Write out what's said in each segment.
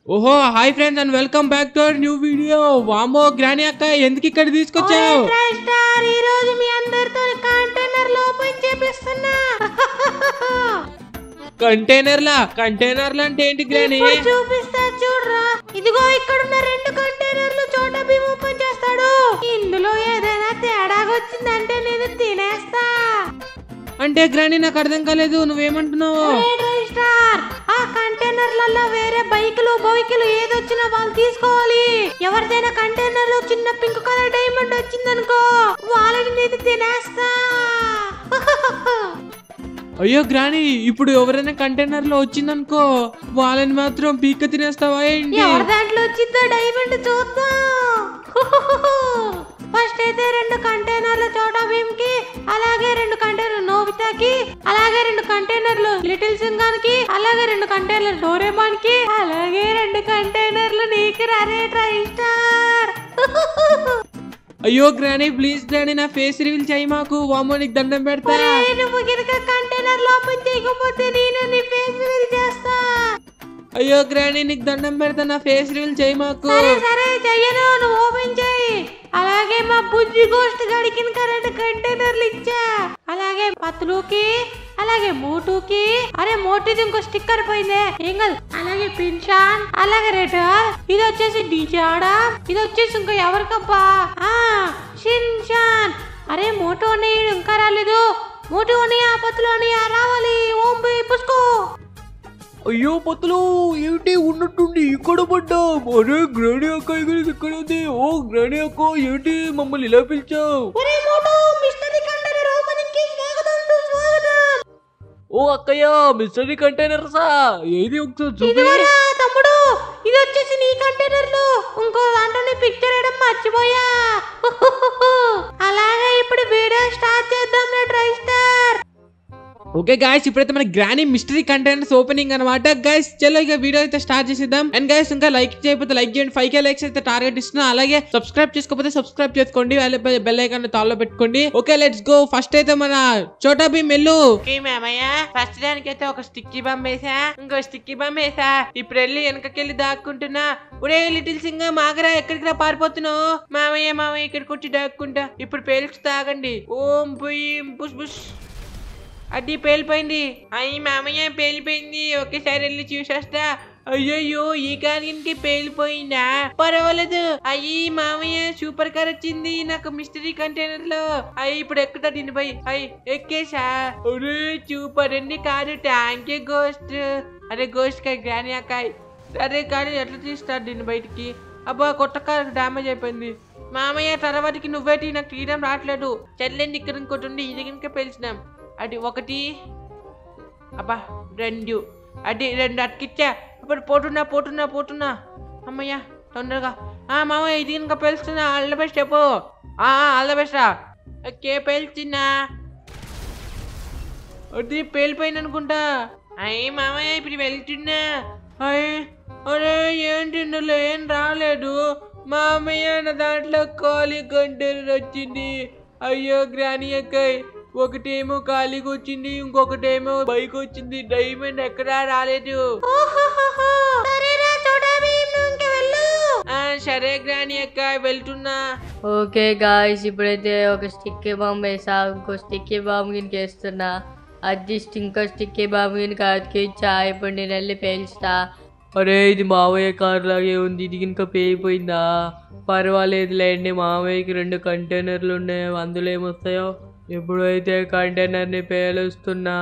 ఓహో hi friends and welcome back to our new video వామో granny అక్క ఎందుకు ఇక్కడ తీసుకొచ్చావు స్టార్ ఈ రోజు మీ అందరితో కంటైనర్ ఓపెన్ చేపిస్తున్నా కంటైనర్లా కంటైనర్లు అంటే ఏంటి గ్రాని ఇప్పుడు చూపిస్తా చూడరా ఇదిగో ఇక్కడ ఉన్న రెండు కంటైనర్లు చోట భీమ్ ఓపెన్ చేస్తాడు ఇందులో ఏదైనా తేడాగా వచ్చిందంటే నేను తినేస్తా అంటే గ్రాని నాకు అర్థం కాలేదు నువ్వేమంటున్నావు ఒరే డ్రై స్టార్ ఆ కంటైనర్లలో వేరే బైకులు బైకులు ఏదొచ్చినా వాళ్ళు తీసుకోవాలి ఎవరిదైనా కంటైనర్ లో చిన్న పింక్ కలర్ డైమండ్ వచ్చిందనుకో వాళ్ళని నేను తినేస్తా అయ్యో గ్రాని ఇప్పుడు ఎవరైనా కంటైనర్ లో వచ్చిందనుకో వాళ్ళని మాత్రం పీక తినేస్తావా ఏంటి ఎవరి దాంట్లో వచ్చిందో డైమండ్ చూద్దాం ఫస్ట్ అయితే రెండు కంటైనర్లు చోటా భీమ్ కి అలాగే రెండు కంటైనర్లు నోబితాకి అలాగే రెండు కంటైనర్లు లిటిల్ సింగానికి అలాగే రెండు కంటైనర్లు డోరేమాన్ కి అలాగే రెండు కంటైనర్లు నీకు రరే ట్రై స్టార్ అయ్యో గ్రాని ప్లీజ్ గ్రాని నా ఫేస్ రివీల్ చేయి మాకు వామో నీకు దండం పెడతా ఒరేయ్, నువ్వు గినక కంటైనర్ ఓపెన్ చేయకపోతే నేను నీ ఫేస్ రివీల్ చేస్తా అయ్యో గ్రాని నీకు దండం పెడతా నా ఫేస్ రివీల్ చేయి మాకు సరే సరే చెయ్యను నువ్వు ఓపెన్ చేయి అలాగే మా బుజ్జి గోస్ట్ గడికి ఇంకా రెండు కంటైనర్లు ఇచ్చా అలాగే పత్లుకి అలాగే మోటుకి అరే మోటుది ఇంకో స్టిక్కర్ పోయిందే ఏం కాదు అలాగే పిన్షాన్ అలాగే రెడ్ ఇది వచ్చేసి డిజాడా ఇది వచ్చేసి ఇంకా ఎవరికబ్బా ఆ షిన్షాన్ అరే మోటో అనేయుడు ఇంకా రాలేదు మోటో అని ఆ పత్తులు అని రావాలి ఓం బి పుష్కో అయ్యో పొత్తులు ఏంటి ఉన్నట్టుండి ఇక్కడ పడ్డా అరే గ్రాని అక్క ఇక్కడ ఇక్కడ ఉంది ఓ గ్రాని అక్క ఏంటి మమ్మల్ని ఇలా పిలిచావు ఒరే మోటో మిస్టరీ కంటైనర్ ఓపెనింగ్ కి స్వాగతం స్వాగతం ఓ అక్కయ్య మిస్టరీ కంటైనర్సా ఏది ఒకసారి చూపి ఇదిగోరా తమ్ముడు ఇది వచ్చేసి నీ కంటైనర్లు ఇంకో దాంట్లోనే పిక్చర్ వేయడం మర్చిపోయా అలాగే ఇప్పుడు వీడియో స్టార్ట్ చేద్దాం నా ట్రై స్టార్ ఓకే గాయస్ ఇప్పుడైతే మన గ్రానీ మిస్టరీ కంటైనర్స్ ఓపెనింగ్ అనమాట గైస్ చలో ఇక వీడియో అయితే స్టార్ట్ చేసేద్దాం అండ్ గైస్ ఇంకా లైక్ చేయకపోతే లైక్ చేయండి ఫైవ్ కే లైక్స్ అయితే టార్గెట్ ఇస్తున్నా అలాగే సబ్స్క్రైబ్ చేసుకోకపోతే సబ్స్క్రైబ్ చేసుకోండి బెల్ ఐకాన్ తాల్లో పెట్టుకోండి ఓకే లెట్స్ గో ఫస్ట్ అయితే మన చోటా భీమ్ మెల్లు ఓకే మేమయ్య ఫస్ట్ దానికి అయితే ఒక స్టిక్కీ బాంబ్ వేసా ఇంకో స్టిక్కీ బాంబ్ వేసా ఇప్పుడు వెళ్ళి వెనకకెళ్ళి దాక్కుంటున్నా ఒరే లిటిల్ సింగ్ మాగరా ఎక్కడికి రా పారిపోతున్నావు మామయ్య మామయ్య ఇక్కడికి వచ్చి దాక్కుంటా ఇప్పుడు పేల్చి తాగండి ఓం భీం బుష్ బుష్ అది పేలిపోయింది అయ్యి మామయ్య పేలిపోయింది ఒకేసారి వెళ్ళి చూసేస్తా అయ్యయ్యో ఈ కార్యానికి పేలిపోయిందా పర్వాలేదు అయ్యి మామయ్య సూపర్ కార్ వచ్చింది నాకు మిస్టరీ కంటైనర్ లో అయ్యి ఇప్పుడు ఎక్కుతా దీనిపై అయ్యి ఎక్కేసా అరే సూపర్ అండి కారు థ్యాంక్ యూ గోస్ట్ అరే గోస్ట్ కాయ గ్రాని అక్కాయ్ అరే కానీ ఎట్లా తీస్తారు దీన్ని బయటికి అబ్బా కొత్త కారు డ్యామేజ్ అయిపోయింది మామయ్య తర్వాతకి నువ్వేటి నాకు తీయడం రావట్లేదు చెల్లెండి ఇక్కడ ఇంకోటి ఉంది ఇది కనుక పెంచినాం అది ఒకటి అబ్బా రెండు అది రెండు అతికిచ్చా ఇప్పుడు పోతున్నా పోతున్నా పోతున్నా అమ్మయ్య తొందరగా ఆ మామయ్య ఇది ఇంకా పేలుస్తున్నా ఆల్ ద బెస్ట్ చెప్పు ఆ ఆల్ ద బెస్ట్ రా ఓకే పేల్చిన్నా అది పేలిపోయింది అనుకుంటా అయ్యి మామయ్య ఇప్పుడు వెళ్తున్నా అయ్యి అరే ఏంటి ఇందులో ఏం రాలేదు మామయ్య నా దాంట్లో ఖాళీ కంటైనర్ వచ్చింది అయ్యో గ్రాని అక్కయ్ ఒకటేమో ఖాళీగా వచ్చింది ఇంకొకటేమో బైక్ వచ్చింది డైమండ్ ఎక్కడా రాలేదు ఓహోహోహో. సరేరా చోటా భీమ్ నువ్వు ఇంక వెళ్ళు ఆ సరే గ్రాని అక్క వెళ్తున్నా ఓకే గాయస్ ఇప్పుడైతే ఒక స్టిక్కీ బాంబ్ వేసా ఇంకో స్టిక్కీ బాంబ్ గినికి వేస్తున్నా అది ఇంకో స్టిక్కీ బాంబ్ గినికి అతికిచ్చా ఇప్పుడు నేను వెళ్ళి పేల్చుతా అరే ఇది మావయ్య కార్ లాగే ఉంది ఇది ఇంకా పేలిపోయిందా పర్వాలేదులేండి మావయ్యకి రెండు కంటైనర్లు ఉన్నాయి అందులో ఏమొస్తాయో ఇప్పుడైతే కంటైనర్ని పేలుస్తున్నా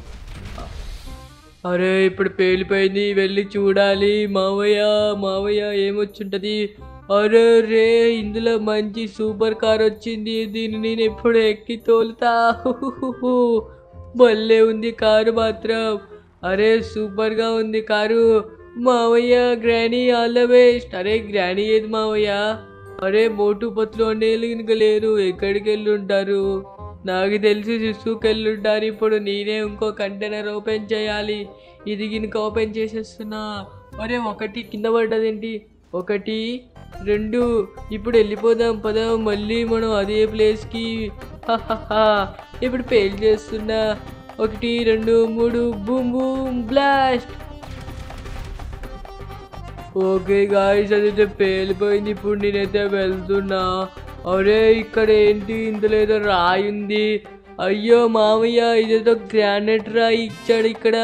అరే ఇప్పుడు పేలిపోయింది వెళ్ళి చూడాలి మావయ్య మావయ్య ఏమొచ్చుంటది అరే రే ఇందులో మంచి సూపర్ కార్ వచ్చింది దీన్ని నేను ఎప్పుడు ఎక్కి తోలుతా హుహుహుహు. భలే ఉంది కారు మాత్రం అరే సూపర్గా ఉంది కారు మావయ్య గ్రానీ ఆల్ ద బెస్ట్ అరే గ్రానీ ఏది మావయ్య అరే మోటు పత్తులు అనేలు ఇంకా లేరు ఎక్కడికి వెళ్ళి ఉంటారు నాకు తెలిసి శిశువుకి వెళ్ళి ఉంటారు ఇప్పుడు నేనే ఇంకో కంటైనర్ ఓపెన్ చేయాలి ఇది గినక ఓపెన్ చేసేస్తున్నా అరే ఒకటి కింద పడ్డదేంటి ఒకటి రెండు ఇప్పుడు వెళ్ళిపోదాం పదాం మళ్ళీ మనం అదే ప్లేస్కి హహహా. ఇప్పుడు పేల్ చేస్తున్నా ఒకటి రెండు మూడు boom boom blast okay guys అదైతే పేలిపోయింది ఇప్పుడు నేనైతే వెళ్తున్నా అరే ఇక్కడ ఏంటి ఇందులో ఏదో రాయి ఉంది అయ్యో మామయ్య ఇదేదో గ్రానైట్ రాయి ఇచ్చాడు ఇక్కడ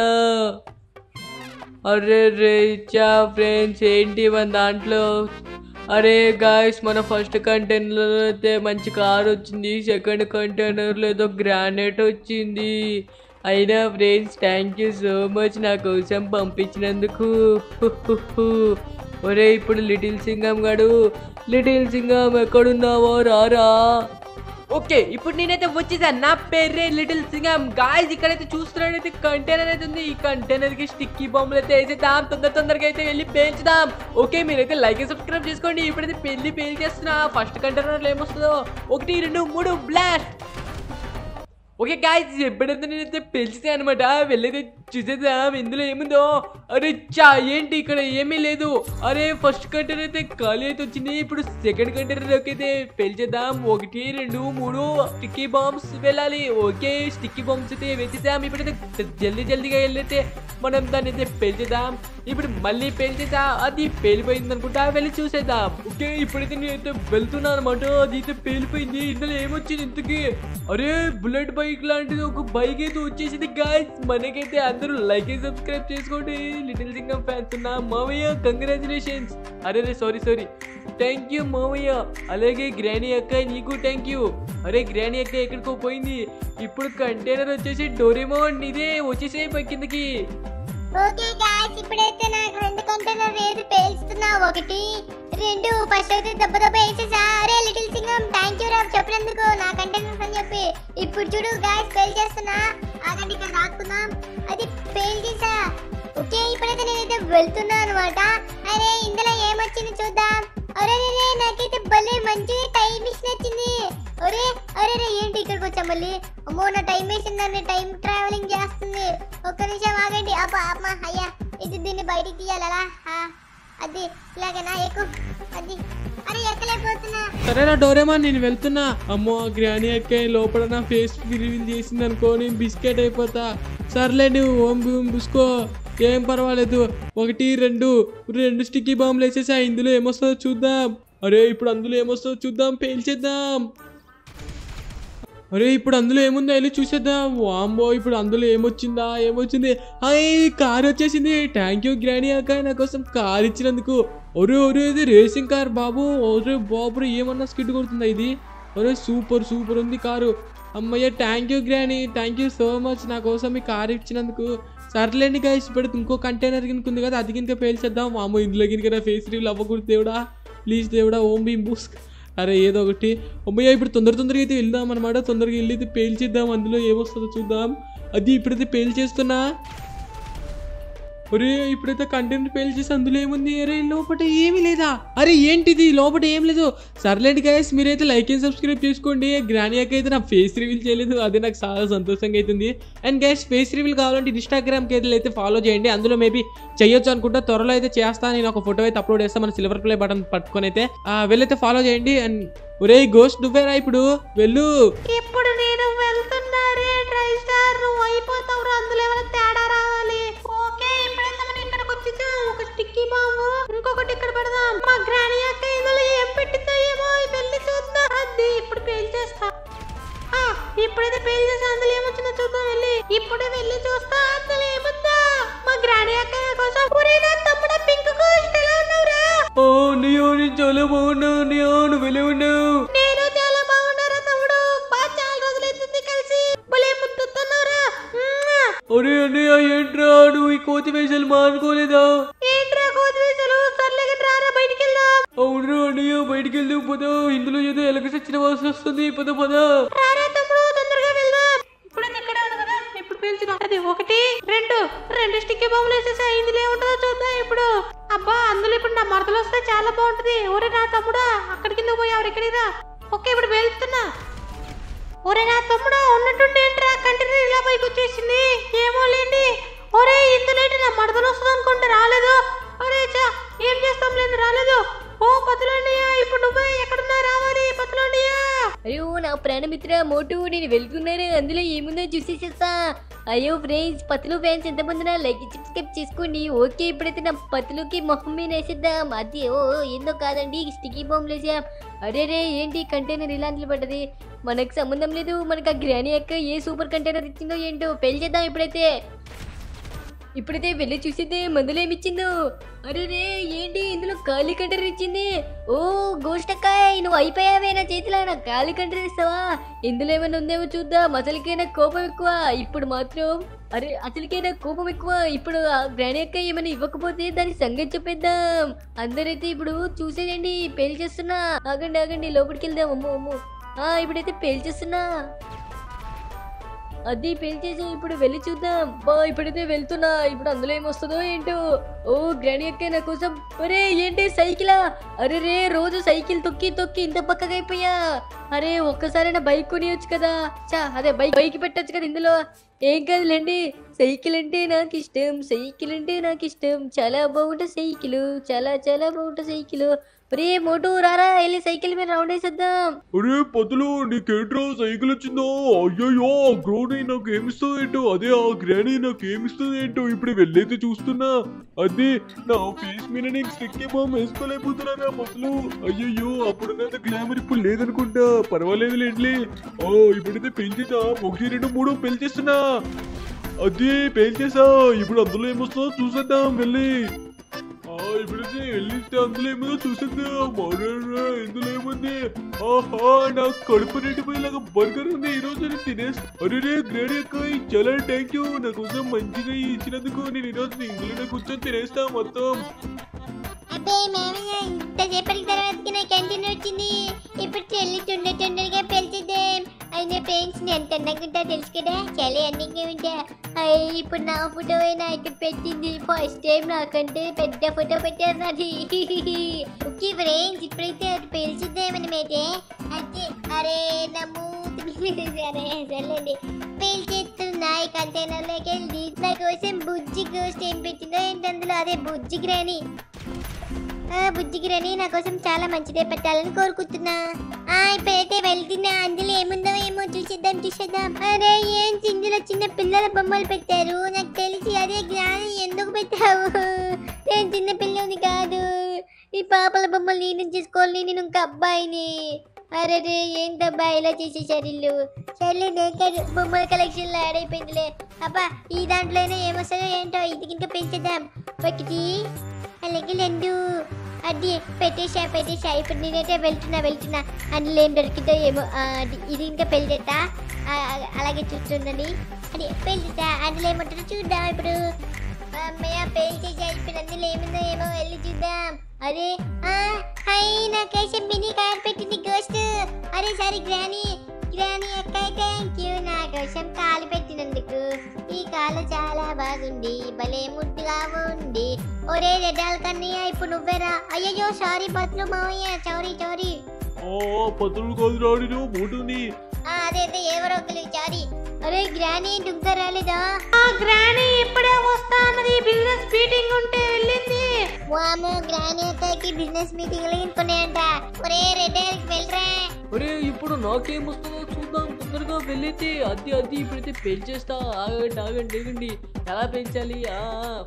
అరే రే ఇచ్చా ఫ్రెండ్స్ ఏంటి మన దాంట్లో అరే గాయస్ మన ఫస్ట్ కంటైనర్లో అయితే మంచి కార్ వచ్చింది సెకండ్ కంటైనర్లో ఏదో గ్రానైట్ వచ్చింది అయినా friends thank you so much నా కోసం పంపించినందుకు ఒరే ఇప్పుడు లిటిల్ సింగం గడు లిటిల్ సింగం ఎక్కడున్నావో రారా ఓకే ఇప్పుడు నేనైతే వచ్చేసాను నా పేరే లిటిల్ సింగం గాయస్ ఇక్కడైతే చూస్తున్నట్టయితే కంటైనర్ అయితే ఉంది ఈ కంటైనర్ కి స్టిక్కీ బాంబులు అయితే వేసేద్దాం తొందర తొందరగా అయితే వెళ్ళి పేల్చుదాం ఓకే మీరైతే లైక్ సబ్స్క్రైబ్ చేసుకోండి ఇప్పుడైతే పెళ్లి పేల్చేస్తున్నా ఫస్ట్ కంటైనర్లో ఏమొస్తుందో ఒకటి రెండు మూడు బ్లాస్ట్ ఓకే గాయస్ ఎప్పుడైతే నేనైతే పెంచితే అనమాట వెళ్ళేది చూసేద్దాం ఇందులో ఏముందో అరే చా ఏంటి ఇక్కడ ఏమీ లేదు అరే ఫస్ట్ కంటైనర్ అయితే ఖాళీ అయితే వచ్చింది ఇప్పుడు సెకండ్ కంటైనర్లోకి అయితే పెంచేద్దాం ఒకటి రెండు మూడు స్టిక్కీ బాంబ్స్ వెళ్ళాలి ఓకే స్టిక్కీ బాంబ్స్ అయితే వేసేద్దాం ఇప్పుడైతే జల్దీ జల్దీగా వెళ్ళైతే మనం దాన్ని అయితే పెంచేద్దాం ఇప్పుడు మళ్ళీ పెంచేసా అది పేలిపోయింది అనుకుంటా వెళ్ళి చూసేద్దాం ఓకే ఇప్పుడైతే నేనైతే వెళ్తున్నా అనమాట అది అయితే పేలిపోయింది ఇందులో ఏమొచ్చింది ఇంతకి అరే బుల్లెట్ బైక్ లాంటిది ఒక బైక్ అయితే వచ్చేసింది గాయస్ మనకైతే అందరూ లైక్ సబ్స్క్రైబ్ చేసుకోండి లిటిల్ సింగం ఫ్యాన్స్ ఉన్నా మావయ్య కంగ్రాచులేషన్స్ అరే రే సారీ సారీ థ్యాంక్ యూ మావయ్య అలాగే గ్రానీ అక్క నీకు థ్యాంక్ యూ అరే గ్రానీ అక్క ఎక్కడికో పోయింది ఇప్పుడు కంటైనర్ వచ్చేసి డోరేమోన్ ఇదే వచ్చేసే పై కిందకి ఓకే గాయ్స్ ఇప్పుడైతే నాకు రెండు కంటైనర్ వేసి పేల్చుతున్నా ఒకటి రెండు ఫస్ట్ అయితే దెబ్బ దెబ్బ వేసేసా అరే లిటిల్ సింగం థ్యాంక్ యూ రా చెప్పినందుకు నా కంటైనర్స్ అని చెప్పి ఇప్పుడు చూడు గాయ్స్ పేల్చేస్తున్నా ఆగండి ఇక్కడ రాసుకుందాం అది పేల్చేసా ఓకే ఇప్పుడైతే నేనైతే వెళ్తున్నా అనమాట అరే ఇందులో ఏమొచ్చింది చూద్దాం అరే రే రే, నాకైతే భలే మంచి టైం మిషన్ వచ్చింది అరే అరే రే ఏంటి ఇక్కడికి వచ్చా మళ్ళీ అమ్మో నా టైం మిషన్ దాన్ని టైం ట్రావెలింగ్ చేస్తుంది ఒక్క నిమిషం ఆగండి అబ్బా అమ్మా అయ్యా ఇది దీన్ని బయటికి తీయాలలా ఆ, అది ఇలాగనా ఎక్కు అది అరే ఎక్కలేకపోతున్నా సరేనా డోరేమాన్ నేను వెళ్తున్నా అమ్మో ఆ గ్రాని అక్క లోపల నా ఫేస్ రివీల్ చేసింది అనుకో నేను బిస్కెట్ అయిపోతా సర్లే నువ్వు ఓం బూమ్ బుసుకో ఏం పర్వాలేదు ఒకటి రెండు రెండు స్టిక్కీ బాంబులు వేసేసా ఇందులో ఏమొస్తుందో చూద్దాం అరే ఇప్పుడు అందులో ఏమొస్తుందో చూద్దాం పేల్చేద్దాం అరే ఇప్పుడు అందులో ఏముందో వెళ్ళి చూసేద్దాం వాంబో ఇప్పుడు అందులో ఏమొచ్చిందా ఏమొచ్చింది హాయ్ కార్ వచ్చేసింది థ్యాంక్ యూ గ్రానీ అక్క నా కోసం కార్ ఇచ్చినందుకు ఒరే ఒరే ఇది రేసింగ్ కార్ బాబు ఒరే బాబు ఏమన్నా స్కిడ్ కొడుతుందా ఇది ఒరే సూపర్ సూపర్ ఉంది కారు అమ్మయ్య thank you granny thank you so much నా కోసం ఈ కార్ ఇచ్చినందుకు సర్లేండి గైస్ ఇప్పుడు ఇంకో కంటైనర్ కింద ఉంది కదా అది కింద పేల్చేద్దాం అమ్మ ఇందులో కింద నా ఫేస్ రివ్యూల్ అవ్వకూడదు దేవుడా ప్లీజ్ దేవుడా ఓం భీమ్ బూస్క్ అరే ఏదో ఒకటి అమ్మయ్య ఇప్పుడు తొందర తొందరగా అయితే వెళ్దాం అనమాట తొందరగా వెళ్ళి అయితే పేల్చేద్దాం అందులో ఏమొస్తుందో చూద్దాం అది ఇప్పుడైతే పేల్చేస్తున్నా ఒరే ఇప్పుడైతే కంటెంట్ పేల్ చేసి అందులో ఏముంది అరే లోపల ఏమీ లేదా అరే ఏంటిది లోపల ఏం లేదు సర్లేండి గైస్ మీరైతే లైక్ అండ్ సబ్స్క్రైబ్ చేసుకోండి గ్రానీ అక్క అయితే నా ఫేస్ రివీల్ చేయలేదు అది నాకు చాలా సంతోషంగా అవుతుంది అండ్ గైస్ ఫేస్ రివీల్ కావాలంటే ఇన్స్టాగ్రామ్కి అయితే అయితే ఫాలో చేయండి అందులో మేబీ చేయొచ్చు అనుకుంటా త్వరలో అయితే చేస్తాను నేను ఒక ఫోటో అయితే అప్లోడ్ చేస్తాను మన సిల్వర్ ప్లే బటన్ పట్టుకొని అయితే ఆ, వెళ్ళైతే ఫాలో చేయండి అండ్ ఒరే గోస్ట్ నువ్వేరా ఇప్పుడు వెళ్ళు ఇప్పుడు నేను వెళ్తున్నా రే ట్రై స్టార్ నువ్వు అయిపోతావు రా అందులో ఏమైనా తేడా రావాలి ఓకే ఇప్పుడైతే మనం ఇక్కడికి వచ్చేసాం ఒక స్టిక్కీ బాంబు ఇంకొకటి ఇక్కడ పెడదాం మా గ్రానీ అక్క ఇందులో ఏం పెట్టిందో ఏమో వెళ్ళి చూద్దాం అది ఇప్పుడు పేల్చేస్తా ఆ, ఇప్పుడైతే పేల్చేసా అందులో ఏమొచ్చిందో చూద్దాం వెళ్ళి ఇప్పుడే వెళ్ళి చూస్తా అందులో ఏముందో మా గ్రానీ అక్క కోసం ఒరే నా తమ్ముడ పింక్ గోస్ట్ ఎలా ఉన్నావురా ఓ నియో నేను చాలా బాగున్నావు నియో నువ్వు ఎలా ఉన్నావు నేను చాలా బాగున్నారా తమ్ముడు బా చాలా రోజులైతుంది కలిసి భలే ముద్దుతున్నారా అరే అన్నయ్య ఏంట్రా నువ్వు ఈ కోతి వేషాలు మానుకోలేదా ఏంట్రా కోతి వేసలు సర్లే కానీ రారా బయటికి వెళ్దాం అవును అన్నయ్య బయటికి వెళ్దాం పద ఇందులో ఏదో ఎలక సచ్చిన వాసన వస్తుంది పద పద రారా తమ్ముడు తొందరగా వెళ్దాం ఇప్పుడు అది ఇక్కడే ఉంది కదా ఇప్పుడు పేల్చుదాం అది ఒకటి రెండు రెండు స్టిక్కీ బాంబులు వేసేసా ఇందులో ఏముంటుందో చూద్దాం ఇప్పుడు అబ్బా అందులో ఇప్పుడు నా మరదలు వస్తే చాలా బాగుంటది ఒరే నా తమ్ముడా అక్కడి కింద పోయి ఎవరు ఇక్కడికి రా ఓకే ఇప్పుడు వెళ్తున్నా ఒరే నా తమ్ముడా ఉన్నట్టుండి ఏంట్రా కంటిన్యూ ఇలా పైకి వచ్చేసింది ఏమో లేండి ఒరే ఇందులో ఏంటి నా మరదలు వస్తుంది అనుకుంటే రాలేదు ఒరే చా ఏం చేస్తాం లేదు రాలేదు ఓ పతులండియా ఇప్పుడు నువ్వే ఎక్కడున్నా రావాలి పతులండియా అయ్యో నా ప్రాణమిత్ర మోటు నేను వెళ్తున్నాను అందులో ఏముందో చూసేసేస్తా అయ్యో ఫ్రెండ్స్ పతులు ఫ్యాన్స్ ఎంతమంది నా లైక్ సబ్స్క్రైబ్ చేసుకోండి ఓకే ఇప్పుడైతే నా పతులుకి మొహం మీద వేసేద్దాం అది ఓ ఏందో కాదండి స్టిక్కీ బాంబులు వేసాం అరే రే ఏంటి కంటైనర్ ఇలా నిలబడ్డది మనకు సంబంధం లేదు మనకు ఆ గ్రానీ అక్క ఏ సూపర్ కంటైనర్ ఇచ్చిందో ఏంటో పెళ్లి చేద్దాం ఇప్పుడైతే ఇప్పుడైతే వెళ్ళి చూసిద్దే మందులు ఏమిచ్చిందో అరే రే ఏంటి ఇందులో ఖాళీ కంటైనర్ ఇచ్చింది ఓ గోష్టకాయ్ నువ్వు అయిపోయావే నా చేతిలో నాకు ఖాళీ కంటైనర్ ఇస్తావా ఇందులో ఏమైనా ఉందేమో చూద్దాం అసలుకే నాకు కోపం ఎక్కువ ఇప్పుడు మాత్రం అరే అసలుకే నాకు కోపం ఎక్కువ ఇప్పుడు ఆ గ్రాని అక్క ఏమైనా ఇవ్వకపోతే దానికి సంగతి చెప్పేద్దాం అందరైతే ఇప్పుడు చూసేయండి పెళ్లి చేస్తున్నా ఆగండి ఆగండి లోపలికి వెళ్దాం అమ్మో అమ్మో ఆ ఇప్పుడైతే పెళ్లి చేస్తున్నా అది పెళ్లి చేసి ఇప్పుడు వెళ్ళి చూద్దాం బా ఇప్పుడైతే వెళ్తున్నా ఇప్పుడు అందులో ఏమొస్తుందో ఏంటో ఓ గ్రాని అక్క నా కోసం అరే ఏంటి సైకిలా అరే రే రోజు సైకిల్ తొక్కి తొక్కి ఇంత పక్కగా అయిపోయా అరే ఒక్కసారి నా బైక్ కొనియొచ్చు కదా చా అదే బైక్ బైక్ పెట్టొచ్చు కదా ఇందులో ఏం కాదులేండి సైకిల్ అంటే నాకు ఇష్టం సైకిల్ అంటే నాకు ఇష్టం చాలా బాగుంటుంది సైకిల్ చాలా చాలా బాగుంటుంది సైకిల్ ఒరే మోటు రారా వెళ్ళి సైకిల్ మీద రౌండ్ వేసేద్దాం అరే పతులు నీకేంట్రా సైకిల్ వచ్చిందో అయ్యయ్యో ఆ గ్రోని నాకు ఏమిస్తుంది ఏంటో అదే ఆ గ్రానీ నాకు ఏమిస్తుంది ఏంటో ఇప్పుడు వెళ్ళైతే చూస్తున్నా అదే నా ఫేస్ మీద నేను స్టిక్ బాంబ్ వేసుకోలేకపోతున్నారా పతులు అయ్యయ్యో అప్పుడున్నంత గ్లామర్ ఇప్పుడు లేదనుకుంటా పర్వాలేదు లేండి ఓ ఇప్పుడైతే పెంచేసా ఒకటి రెండు మూడు పెంచేస్తున్నా అదే పెంచేసా ఇప్పుడు అందులో ఏమొస్తుందో చూసేద్దాం వెళ్ళి ఆ, ఇప్పుడైతే వెళ్ళితే అందులో ఏమో చూసేద్దాం అరెరే, ఇందులో ఏముంది ఆహా నాకు కడుపు నిండిపోయేలాగా బర్గర్ ఉంది ఈ రోజు నేను తినేసి అరే గ్రేడ్ అక్కాయ్ చాలా థ్యాంక్ యూ నా కోసం మంచిగా ఇచ్చినందుకు నేను ఈ రోజు ఇందులోనే కూర్చొని తినేస్తా మొత్తం అబ్బే మామయ్య ఇంతసేపటి తర్వాతకి నా క్యాంటీన్ వచ్చింది ఇప్పుడు చెల్లి తొందర తొందరగా పెంచిద్దాం అయిన ఫ్రెండ్స్ నేను తిన్నకుంటా తెలుసు కదా చాలా అందంగా ఉంటా అయ్యి ఇప్పుడు నా ఫోటో అయినా ఇక్కడ పెట్టింది ఫస్ట్ టైం నాకంటే పెద్ద ఫోటో పెట్టారు నాది ఓకే ఫ్రెండ్స్ ఇప్పుడైతే అది పెంచిద్దాం మనమైతే అయితే అరే నా మూతి సరే సర్లేండి పేల్చేస్తున్నా ఈ కంటైనర్లోకి వెళ్ళి నా కోసం బుజ్జి గోస్ట్ ఏం పెట్టిందో ఏంటి అందులో అదే బుజ్జి గ్రాని ఆ బుజ్జిగిరని నా కోసం చాలా మంచిదే పెట్టాలని కోరుకుంటున్నా ఆ ఇప్పుడైతే వెళ్తున్నా అందులో ఏముందో ఏమో చూసేద్దాం చూసేద్దాం అరే ఏం ఇందులో చిన్న పిల్లల బొమ్మలు పెట్టారు నాకు తెలిసి అదే జ్ఞానం ఎందుకు పెట్టావు నేను చిన్న పిల్లని కాదు ఈ పాపల బొమ్మలు నేను చేసుకోవాలి నేను ఇంకా అబ్బాయిని అరే రే ఏంటబ్బా ఇలా చేసేసారు ఇల్లు సర్లే నేను బొమ్మల కలెక్షన్ లో యాడ్ అయిపోయిందిలే అబ్బా ఈ దాంట్లోనే ఏమొస్తుందో ఏంటో ఇది ఇంకా పెంచుదాం ఒకటి అలాగే రెండు అది పెట్టేసా పెట్టేసా ఇప్పుడు నేనైతే వెళ్తున్నా వెళ్తున్నా అందులో ఏం దొరికిందో ఏమో ఆ, అది- ఇది ఇంకా పెళ్ళిట అలాగే చూస్తుందని అది పెళ్ళిట అందులో ఏమంటారో చూద్దాం ఇప్పుడు అమ్మయ్య పెళ్లి చేసి ఇప్పుడు అందులో ఏముందో ఏమో వెళ్ళి చూద్దాం అరే ఆ, హై నా కోసం మినీ కార్ పెట్టింది గోస్ట్ అరే సారీ గ్రానీ గ్రానీ అక్క థ్యాంక్ యూ నా కోసం కాలు పెట్టినందుకు ఈ కాలు చాలా బాగుంది భలే ముద్దుగా ఉంది ఒరే రెడ్డాల కన్నయ్య ఇప్పుడు నువ్వేరా అయ్యయ్యో సారీ బతులు మావయ్య చౌరీ చౌరీ ఆ పతులు కాదు రాడిను మోటుని ఆ, అదే అదే ఎవరో ఒకరు చారీ అరే గ్రానీ ఇంకా రాలేదా ఆ గ్రానీ ఇప్పుడే వస్తా అన్నది బిజినెస్ మీటింగ్ ఉంటే వెళ్ళింది వామో గ్రానీ అక్కకి బిజినెస్ మీటింగ్ అనుకున్నాయంట ఒరే రెడ్డాలకి వెళ్ళరా ఒరే ఇప్పుడు నాకేం వస్తుందో చూద్దాం తొందరగా వెళ్ళైతే అది అది ఇప్పుడైతే పెంచేస్తా ఆగండి ఆగండి ఆగండి ఎలా పెంచాలి ఆ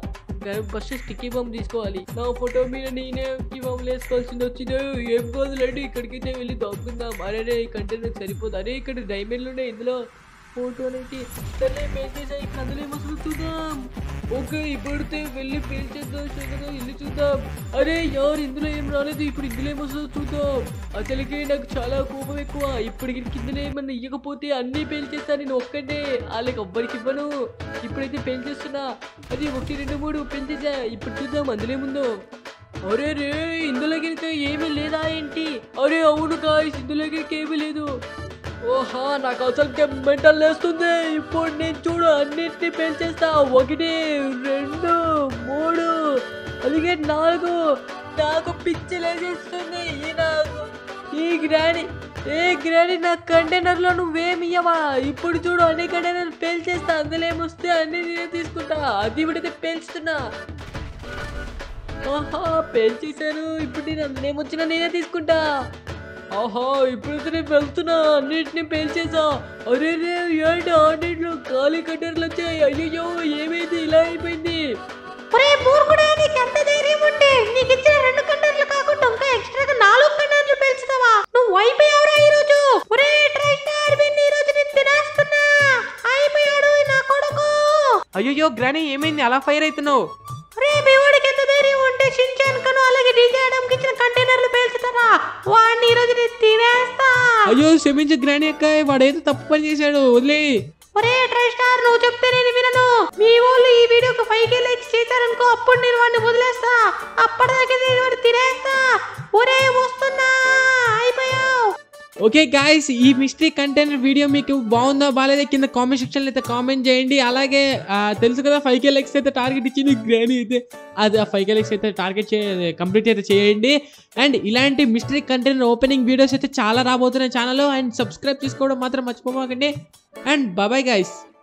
ఫస్ట్ స్టిక్కీ బాంబ్ తీసుకోవాలి నా ఫోటో మీద నేనే ఈ బాంబులు వేసుకోవాల్సింది వచ్చింది ఏం కాదులేండి ఇక్కడికైతే వెళ్ళి దొరుకుందాం అరే ఈ కంటైనర్ సరిపోదు అరే ఇక్కడ డైమండ్లు ఉన్నాయి ఇందులో ఫోటో అనేది సరే పెంచేసా ఇక్కడ అందులో ఏమొస్తుందో చూద్దాం ఓకే ఇప్పుడైతే వెళ్ళి పెంచేద్దాం చూద్దాం వెళ్ళి చూద్దాం అరే ఎవరు ఇందులో ఏం రాలేదు ఇప్పుడు ఇందులో ఏమొస్తుందో చూద్దాం అసలుకి నాకు చాలా కోపం ఎక్కువ ఇప్పటికి కిందలో ఏమన్నా ఇవ్వకపోతే అన్నీ పెంచేస్తా నేను ఒక్కటే వాళ్ళకి ఎవ్వరికి ఇవ్వను ఇప్పుడైతే పెంచేస్తున్నా అది ఒకటి రెండు మూడు పెంచేసా ఇప్పుడు చూద్దాం అందులో ఏముందో అరే రే ఇందులో కనుక ఏమీ లేదా ఏంటి అరే అవును కాయస్ ఇందులో కనుక ఏమీ లేదు ఓహా నాకు అసలు మెంటల్ లేస్తుంది ఇప్పుడు నేను చూడు అన్నిటిని పెంచేస్తా ఒకటి రెండు మూడు అలాగే నాలుగు నాకు పిచ్చి లేచేస్తుంది ఈ నాకు ఈ గ్రాని ఏ గ్రాని నా కంటైనర్లో నువ్వేమి ఇయ్యవా ఇప్పుడు చూడు అన్ని కంటైనర్ పేల్చేస్తా అందులో ఏమొస్తే అన్ని నేనే తీసుకుంటా అది ఇప్పుడైతే పేల్చుతున్నా ఆహా పేల్చేశాను ఇప్పుడు నేను అందులో ఏమొచ్చినా నేనే తీసుకుంటా ఆహా ఇప్పుడైతే నేను వెళ్తున్నా అన్నిటిని పేల్చేసా అరే రే ఏంటి అన్నిట్లో ఖాళీ కట్టర్లు వచ్చాయి అయ్యో ఏమైంది ఇలా అయిపోయింది ఒరే మూర్ఖుడా నీకు ఎంత ధైర్యం ఉంటే నీకు ఇచ్చిన రెండు కంటర్లు కాకుండా ఇంకా ఎక్స్ట్రాగా నాలుగు కంటర్లు పెంచుతావా నువ్వు అయిపోయావురా ఈ రోజు ఒరే ట్రై స్టార్ విన్ ఈ రోజు నేను తినేస్తున్నా అయిపోయాడు ఈ నా కొడుకు అయ్యో గ్రానీ ఏమైంది అలా ఫైర్ అవుతున్నావు ఒరే మీ వాడికి ఎంత ధైర్యం ఉంటే షించాన్ కను అలాగే డీజే ఆడమ్కి ఇచ్చిన కంటైనర్లు పేల్చుతారా వాడిని ఈ రోజు నేను తినేస్తా అయ్యో క్షమించు గ్రానీ అక్క వాడేదో తప్పు పని చేశాడు వదిలేయి ఒరే ట్రై స్టార్ నువ్వు చెప్తే నేను వినను మీ వాళ్ళు ఈ వీడియోకి ఫైవ్ కే లైక్స్ చేశారనుకో అప్పుడు నేను వాడిని వదిలేస్తా అప్పటిదాకా నేను వాడిని తినేస్తా ఒరే వస్తున్నా అయిపోయావు ఓకే గాయస్ ఈ మిస్టరీ కంటైనర్ వీడియో మీకు బాగుందా బాగాలేదా కింద కామెంట్ సెక్షన్లో అయితే కామెంట్ చేయండి అలాగే ఆ, తెలుసు కదా ఫైవ్ కే లెక్స్ అయితే టార్గెట్ ఇచ్చింది గ్రానీ అయితే అది ఆ ఫైవ్ కే లెక్స్ అయితే టార్గెట్ చే కంప్లీట్ అయితే చేయండి అండ్ ఇలాంటి మిస్టరీ కంటైనర్ ఓపెనింగ్ వీడియోస్ అయితే చాలా రాబోతున్నాయి ఛానల్లో అండ్ సబ్స్క్రైబ్ చేసుకోవడం మాత్రం మర్చిపోమాకండి అండ్ బాబాయ్ గాయస్